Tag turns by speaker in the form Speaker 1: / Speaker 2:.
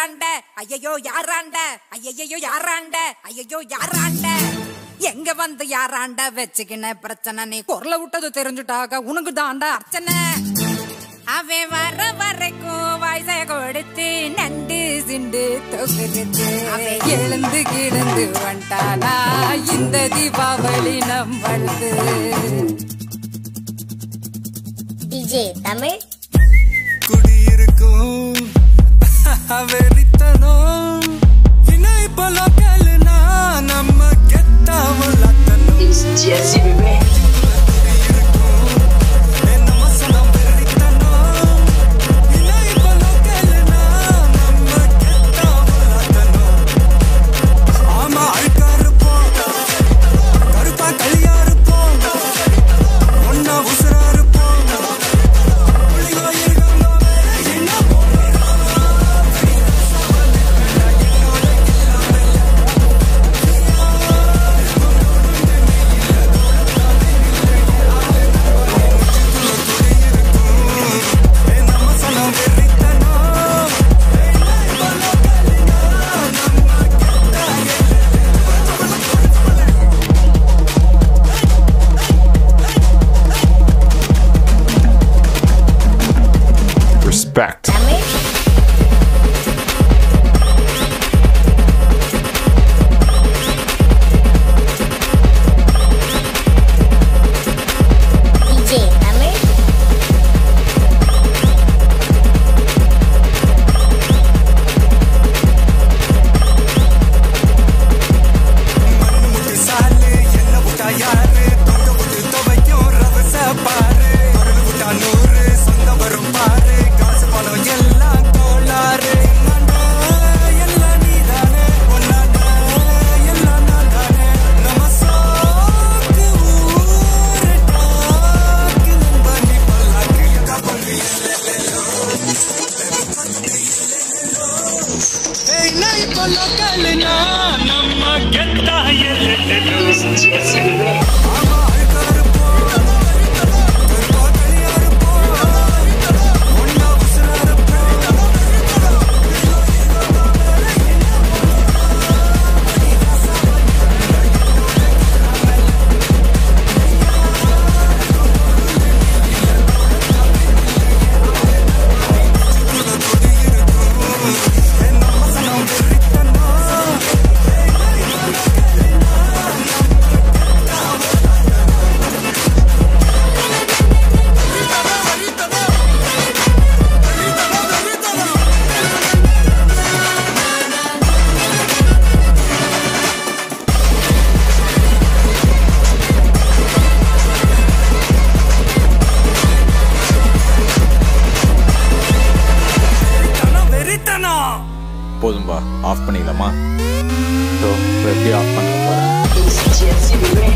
Speaker 1: யாராண்ட ஐயையோ யாராண்ட ஐயையோ யாராண்ட ஐயையோ யாராண்ட எங்க வந்து யாராண்ட வச்சுக்கின பிரச்சனை நீ குரல விட்டது தெரிஞ்சுட்டாக உனக்கு தாண்டா அர்ச்சனை அவன் வர வரைக்கும் வயசை கொடுத்து நண்டு சிண்டு தொகுத்து அவன் எழுந்து கிடந்து வந்தானா இந்த தீபாவளி நம்மளுது
Speaker 2: டிஜே தமிழ்
Speaker 3: குடியிருக்கும் வெறித்தனம் இணை பலக்கல்னா நம்ம கெத்தாமல்
Speaker 4: It's Jesse Bebê.
Speaker 3: நம்ம சனம் வெறித்தனம் இணை பலக்கல்னா நம்ம கெத்தாமல் ஆமா அழுக்கா இருப்போம் கருப்பா களியா இருப்போம் ஒன்னா உசுரா இருப்போம் புள்ளிகோ இருக்காங்க என்ன நம்ம சனம் வெறித்தனம்
Speaker 5: Respect.
Speaker 2: தமிழ் டிஜே தமிழ்
Speaker 3: முட்டு சாலு என்ன விட்டா யாரு தொங்க விட்டு துவைக்கும் ரவச பாரு அருள் விட்டா நூறு சொந்த வரும் பாரு காசு பணம் எல்லாம் கோளாறு என்னடா, எல்லாம் நீதானே ஒன்னாடா, எல்லாம் நான் தானே நம்ம சோக்கு ஊரு டாக்கு நண்பனி பல்லாக்கு கபங்கு ஏய் நை பல்லக்கல்னா நம்ம கெத்தா எல்லெல்லோ
Speaker 4: It's Jesse Bebê.
Speaker 3: ஆமா அழுக்கா இருப்போம் கருப்பா களியா இருப்போம் ஒன்னா உசுரா இருப்போம் நம்ம சனம் வெறித்தனம் வெறித்தனம் வெறித்தனம்
Speaker 5: போதும்பா ஆஃப் பண்ணிடலாமா ஸோ எப்படி ஆஃப் பண்ண போகிறேன்
Speaker 4: It's Jesse Bebê.